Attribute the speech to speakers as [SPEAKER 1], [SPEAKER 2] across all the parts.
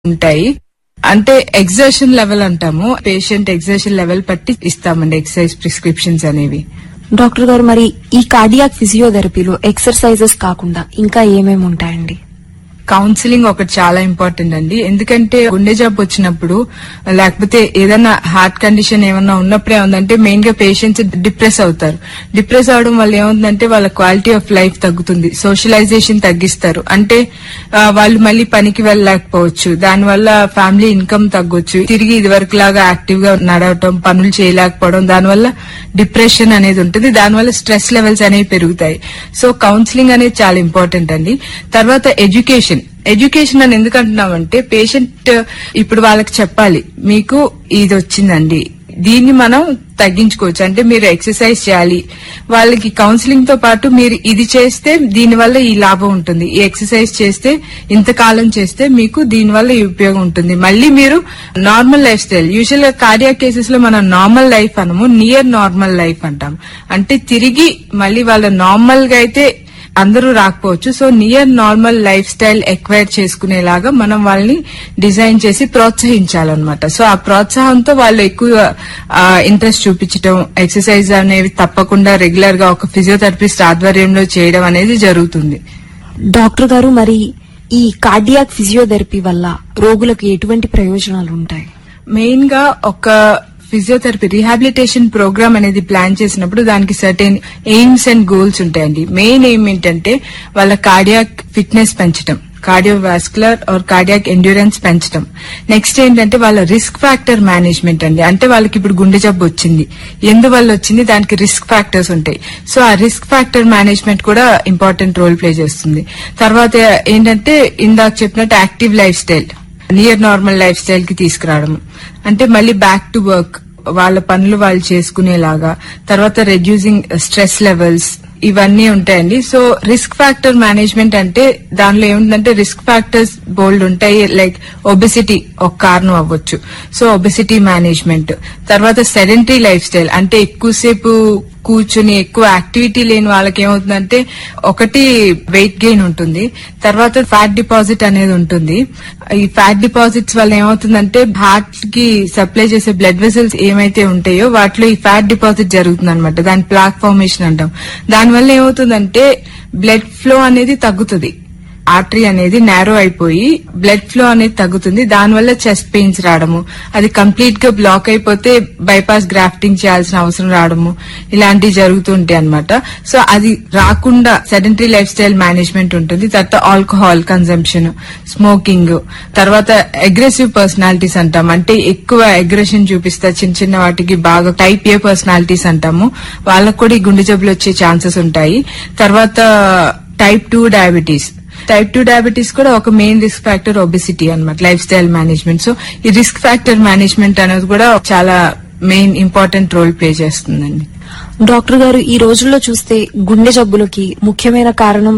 [SPEAKER 1] ఉంటాయి అంటే exertion level అంటాము పేషెంట్ ఎగ్జర్షన్ లెవెల్ బట్టి ఇస్తామండి ఎక్సర్సైజ్ ప్రిస్క్రిప్షన్స్ అనేవి
[SPEAKER 2] డాక్టర్ గారు మరి ఈ కార్డియాక్ ఫిజియోథెరపీలో ఎక్సర్సైజెస్ కాకుండా ఇంకా ఏమేమి ఉంటాయండి
[SPEAKER 1] కౌన్సిలింగ్ ఒకటి చాలా ఇంపార్టెంట్ అండి ఎందుకంటే గుండె జబ్బు వచ్చినప్పుడు లేకపోతే ఏదైనా హార్ట్ కండిషన్ ఏమన్నా ఉన్నప్పుడే ఉందంటే మెయిన్ గా పేషెంట్స్ డిప్రెస్ అవుతారు డిప్రెస్ అవడం వల్ల ఏముందంటే వాళ్ళ క్వాలిటీ ఆఫ్ లైఫ్ తగ్గుతుంది సోషలైజేషన్ తగ్గిస్తారు అంటే ఆ, వాళ్ళు మళ్ళీ పనికి వెళ్ళలేకపోవచ్చు దానివల్ల ఫ్యామిలీ ఇన్కమ్ తగ్గొచ్చు తిరిగి ఇదివరకు లాగా యాక్టివ్ గా నడవటం పనులు చేయలేకపోవడం దానివల్ల డిప్రెషన్ అనేది ఉంటుంది దానివల్ల స్ట్రెస్ లెవెల్స్ అనేవి పెరుగుతాయి సో కౌన్సిలింగ్ అనేది చాలా ఇంపార్టెంట్ అండి తర్వాత ఎడ్యుకేషన్ ఎడ్యుకేషన్ అని ఎందుకు అంటున్నామంటే పేషెంట్ ఇప్పుడు వాళ్ళకి చెప్పాలి మీకు ఇది వచ్చిందండి దీన్ని మనం తగ్గించుకోవచ్చు అంటే మీరు ఎక్సర్సైజ్ చేయాలి వాళ్ళకి కౌన్సిలింగ్ తో పాటు మీరు ఇది చేస్తే దీనివల్ల ఈ లాభం ఉంటుంది ఈ ఎక్సర్సైజ్ చేస్తే ఇంతకాలం చేస్తే మీకు దీనివల్ల ఈ ఉపయోగం ఉంటుంది మళ్ళీ మీరు నార్మల్ లైఫ్ స్టైల్ యూజువల్ గా కార్డియా కేసెస్ లో మనం నార్మల్ లైఫ్ అనము నియర్ నార్మల్ లైఫ్ అంటాం అంటే తిరిగి మళ్ళీ వాళ్ళ నార్మల్ గా అయితే అందరూ రాకపోవచ్చు so near normal life style acquire చేసుకునేలాగా మనం వాళ్ళని డిజైన్ చేసి ప్రోత్సహించాలన్నమాట సో ఆ ప్రోత్సాహంతో వాళ్ళు ఎక్కువ ఇంట్రెస్ట్ చూపించడం ఎక్సర్సైజ్ అనేవి తప్పకుండా రెగ్యులర్ గా ఒక ఫిజియోథెరపిస్ట్ ఆధ్వర్యంలో చేయడం అనేది జరుగుతుంది
[SPEAKER 2] డాక్టర్ గారు మరి ఈ కార్డియాక్ ఫిజియోథెరపీ వల్ల రోగులకు ఎటువంటి ప్రయోజనాలు ఉంటాయి
[SPEAKER 1] మెయిన్ గా ఒక ఫిజియోథెరపీ రీహాబిలిటేషన్ ప్రోగ్రామ్ అనేది ప్లాన్ చేసినప్పుడు దానికి సర్టెన్ ఎయిమ్స్ అండ్ గోల్స్ ఉంటాయండి మెయిన్ ఎయిమ్ ఏంటంటే వాళ్ళ కార్డియాక్ ఫిట్నెస్ పెంచడం కార్డియోవాస్కులర్ ఆర్ కార్డియాక్ ఎండ్యూరెన్స్ పెంచడం నెక్స్ట్ ఏంటంటే వాళ్ళ రిస్క్ ఫ్యాక్టర్ మేనేజ్మెంట్ అండి అంటే వాళ్ళకి ఇప్పుడు గుండె జబ్బు వచ్చింది ఎందువల్ల వచ్చింది దానికి రిస్క్ ఫ్యాక్టర్స్ ఉంటాయి సో ఆ రిస్క్ ఫ్యాక్టర్ మేనేజ్మెంట్ కూడా ఇంపార్టెంట్ రోల్ ప్లే చేస్తుంది తర్వాత ఏంటంటే ఇందాక చెప్పినట్టు active life style near normal life style కి తీసుకురావడం అంటే మళ్ళీ బ్యాక్ టు వర్క్ వాళ్ళ పనులు వాళ్ళు చేసుకునేలాగా తర్వాత రెడ్యూసింగ్ స్ట్రెస్ లెవెల్స్ ఇవన్నీ ఉంటాయండి సో రిస్క్ ఫ్యాక్టర్ మేనేజ్మెంట్ అంటే దానిలో ఏముందంటే రిస్క్ ఫ్యాక్టర్స్ బోల్డ్ ఉంటాయి లైక్ ఒబెసిటీ ఒక కారణం అవ్వచ్చు సో ఒబెసిటీ మేనేజ్మెంట్ తర్వాత సెడెంటరీ లైఫ్ స్టైల్ అంటే ఎక్కువసేపు కూర్చుని ఎక్కువ యాక్టివిటీ లేని వాళ్ళకి ఏమవుతుందంటే ఒకటి వెయిట్ గెయిన్ ఉంటుంది తర్వాత ఫ్యాట్ డిపాజిట్ అనేది ఉంటుంది ఈ ఫ్యాట్ డిపాజిట్స్ వల్ల ఏమవుతుందంటే హార్ట్ కి సప్లై చేసే బ్లడ్ వెసల్స్ ఏమైతే ఉంటాయో వాటిలో ఈ ఫ్యాట్ డిపాజిట్ జరుగుతుంది అనమాట దాని ప్లాక్ ఫార్మేషన్ అంటాం దానివల్ల ఏమవుతుందంటే బ్లడ్ ఫ్లో అనేది తగ్గుతుంది ఆర్టరీ అనేది నేరో అయిపోయి బ్లడ్ ఫ్లో అనేది తగ్గుతుంది దానివల్ల చెస్ట్ పెయిన్స్ రావడము అది కంప్లీట్ గా బ్లాక్ అయిపోతే బైపాస్ గ్రాఫ్టింగ్ చేయాల్సిన అవసరం రావడము ఇలాంటివి జరుగుతుంటాయి అనమాట సో అది రాకుండా సెడెంటరీ లైఫ్ స్టైల్ మేనేజ్మెంట్ ఉంటుంది తర్వాత ఆల్కహాల్ కన్సంప్షన్ స్మోకింగ్ తర్వాత అగ్రెసివ్ పర్సనాలిటీస్ అంటాం అంటే ఎక్కువ అగ్రెషన్ చూపిస్తా చిన్న చిన్న వాటికి బాగా టైప్ ఏ పర్సనాలిటీస్ అంటాము వాళ్ళకు కూడా ఈ గుండె జబ్బులు వచ్చే ఛాన్సెస్ ఉంటాయి తర్వాత type two diabetes type two diabetes కూడా ఒక మెయిన్ రిస్క్ ఫ్యాక్టర్ ఒబిసిటీ అన్నమాట లైఫ్ స్టైల్ మేనేజ్మెంట్ సో ఈ రిస్క్ ఫ్యాక్టర్ మేనేజ్మెంట్ అనేది కూడా చాలా మెయిన్ ఇంపార్టెంట్ రోల్ ప్లే చేస్తుందండి
[SPEAKER 2] డాక్టర్ గారు ఈ రోజుల్లో చూస్తే గుండె జబ్బులకి ముఖ్యమైన కారణం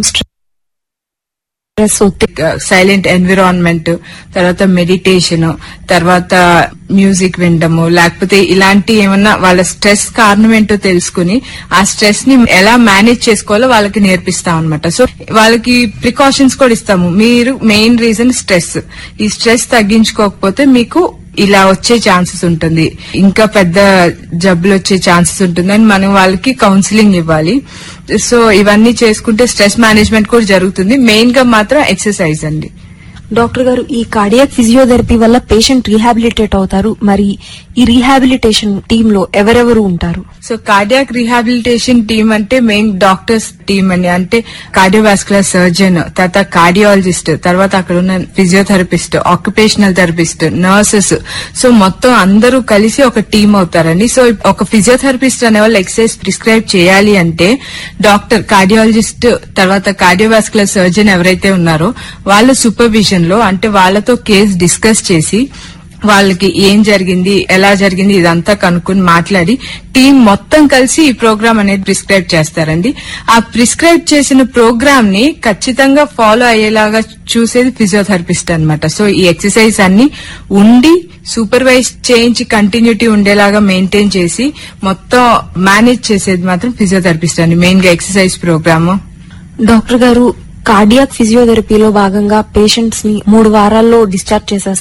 [SPEAKER 2] స్ట్రెస్ ఒత్తిడి
[SPEAKER 1] సైలెంట్ ఎన్విరాన్మెంట్ తర్వాత మెడిటేషన్ తర్వాత మ్యూజిక్ వినడము లేకపోతే ఇలాంటి ఏమన్నా వాళ్ళ స్ట్రెస్ కారణం ఏంటో తెలుసుకుని ఆ స్ట్రెస్ ని ఎలా మేనేజ్ చేసుకోవాలో వాళ్ళకి నేర్పిస్తాం అనమాట సో వాళ్ళకి ప్రికాషన్స్ కూడా ఇస్తాము మీరు మెయిన్ రీజన్ స్ట్రెస్ ఈ స్ట్రెస్ తగ్గించుకోకపోతే మీకు ఇలా వచ్చే ఛాన్సెస్ ఉంటుంది ఇంకా పెద్ద జబ్బులు వచ్చే ఛాన్సెస్ ఉంటుందని మనం వాళ్ళకి కౌన్సిలింగ్ ఇవ్వాలి సో ఇవన్నీ చేసుకుంటే స్ట్రెస్ మేనేజ్మెంట్ కూడా జరుగుతుంది మెయిన్ గా మాత్రం ఎక్సర్సైజ్ అండి
[SPEAKER 2] డాక్టర్ గారు ఈ కార్డియాక్ ఫిజియోథెరపీ వల్ల పేషెంట్ రీహాబిలిటేట్ అవుతారు మరి ఈ రీహాబిలిటేషన్ టీమ్ లో ఎవరెవరు ఉంటారు
[SPEAKER 1] సో కార్డియాక్ రీహాబిలిటేషన్ టీమ్ అంటే మెయిన్ డాక్టర్స్ టీమ్ అండి అంటే కార్డియోవాస్కులర్ సర్జన్ తర్వాత కార్డియాలజిస్ట్ తర్వాత అక్కడ ఉన్న physiotherapist occupational therapist nurses so మొత్తం అందరూ కలిసి ఒక టీమ్ అవుతారండి సో ఒక ఫిజియోథెరపిస్ట్ అనే వాళ్ళు ఎక్సర్సైజ్ ప్రిస్క్రైబ్ చేయాలి అంటే డాక్టర్ కార్డియాలజిస్ట్ తర్వాత కార్డియోవాస్కులర్ సర్జన్ ఎవరైతే ఉన్నారో వాళ్ళ సూపర్విజన్ లో అంటే వాళ్ళతో కేసు డిస్కస్ చేసి వాళ్ళకి ఏం జరిగింది ఎలా జరిగింది ఇదంతా కనుక్కుని మాట్లాడి టీం మొత్తం కలిసి ఈ ప్రోగ్రామ్ అనేది ప్రిస్క్రైబ్ చేస్తారండి ఆ ప్రిస్క్రైబ్ చేసిన ప్రోగ్రామ్ ని ఖచ్చితంగా ఫాలో అయ్యేలాగా చూసేది ఫిజియోథెరపిస్ట్ అన్నమాట సో ఈ ఎక్సర్సైజ్ అన్ని ఉండి సూపర్వైజ్ చేయించి కంటిన్యూటీ ఉండేలాగా మెయింటైన్ చేసి మొత్తం మేనేజ్ చేసేది మాత్రం ఫిజియోథెరపిస్ట్ అండి మెయిన్ గా ఎక్సర్సైజ్ ప్రోగ్రామ్
[SPEAKER 2] డాక్టర్ గారు కార్డియాక్ ఫిజియోథెరపీలో భాగంగా పేషెంట్స్ ని మూడు వారాల్లో డిశ్చార్జ్ చేసేస్తారు